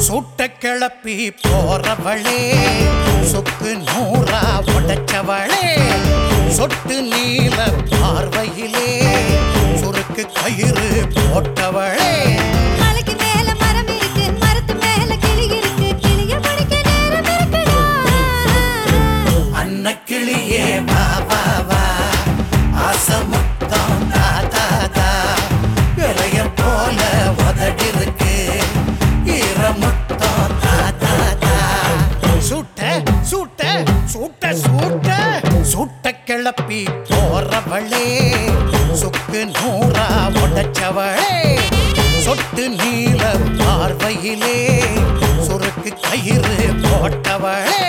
சுட்ட கிளப்பி போறவளே சொக்கு நூறா உடைச்சவளே சொட்டு நீல பார்வையிலே சுருக்கு கயிறு போட்டவளே மலைக்கு மேல மரம் இருக்கு மரத்து மேல கிளி இருக்கு கிளிய பிடிக்க நேரம் இருக்குடா அன்னக்கிளியே வா வா வா ஆசமுத்தம் தா தா தா இளைய போல உதடிருக்கு ஈரமுத்தம் தா தா தா சுட்ட சுட்ட சுட்ட சுட்ட சுட்ட கிளப்பி போறவளே சுக்கு நூறா உடைச்சவளே சொட்டு நீல பார்வையிலே சுருக்கு கயிறு போட்டவளே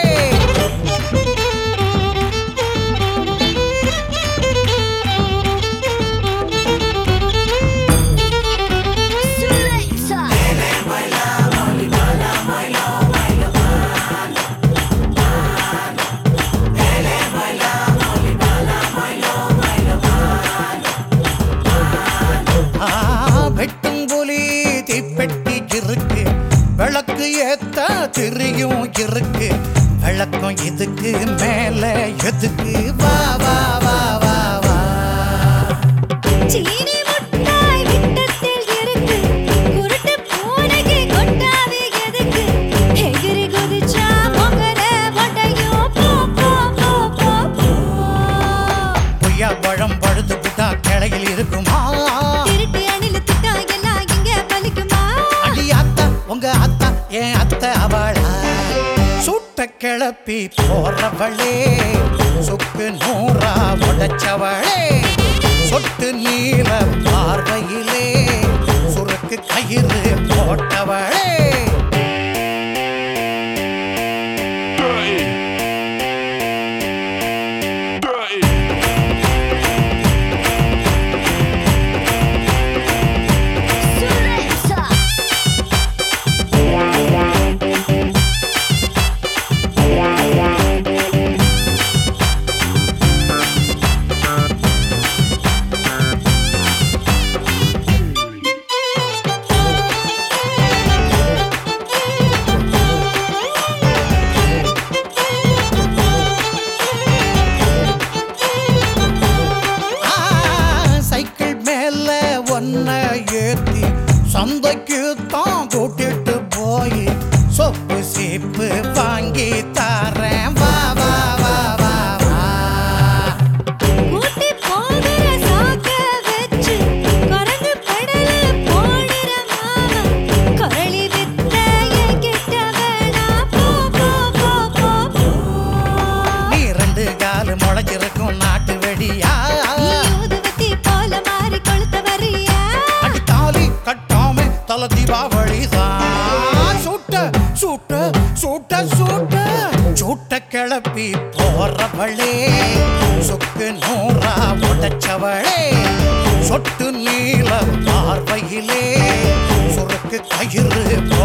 ஆ, வெட்டும் புலி தீப்பெட்டி இருக்கு விளக்கு ஏத்த திரியும் இருக்கு விளக்கம் இதுக்கு மேல எதுக்கு வா வா வா வா வா சீனி முட்டாய் விட்டத்தில் இருக்கு குருட்டு பூனைக்கு கொட்டாவி எதுக்கு எகிரி குதிச்சா பொங்கல வட்டையும் போ போ போ போ போ பொய்யா பழம் பழுது புட்டா கிளையில் இருக்குமா திருட்டு அணில திட்டா எல்லாம் இங்க பலிக்குமா அடி அத்தா உங்க அத்தா என் அத்தை அவளா சுட்ட கிளப்பி போறவளே சுக்கு நூறா உடைச்சவளே சொட்டு நீல பார்வையிலே சுருக்கு கயிறு போட்டவளே ஆ, சைக்கிள் மேல ஒன்ன ஏத்தி சந்தைக்கு தான் கூட்டிட்டு போய் சொப்பு சீப்பு வாங்கி தாரேன் வா வா வா வா வா கூட்டி போகிற சாக்க வச்சு குரங்கு படல போடுற மாமா குரளி வித்தைய கிட்ட வேணா போ போ போ போ போ நீ ரெண்டு காலு முளைச்சிருக்கும் நாட்டு வெடியா நீ ஊதுவத்தி போல மாறி கொளுத்த வரியா அடி தாலி கட்டாம தல தீபாவளிதான் சுட்ட சுட்ட சுட்ட சுட்ட சுட்ட கிளப்பி போறவளே சொக்கு நூறா உடைச்சவளே சொட்டு நீல பார்வையிலே சுருக்கு கயிறு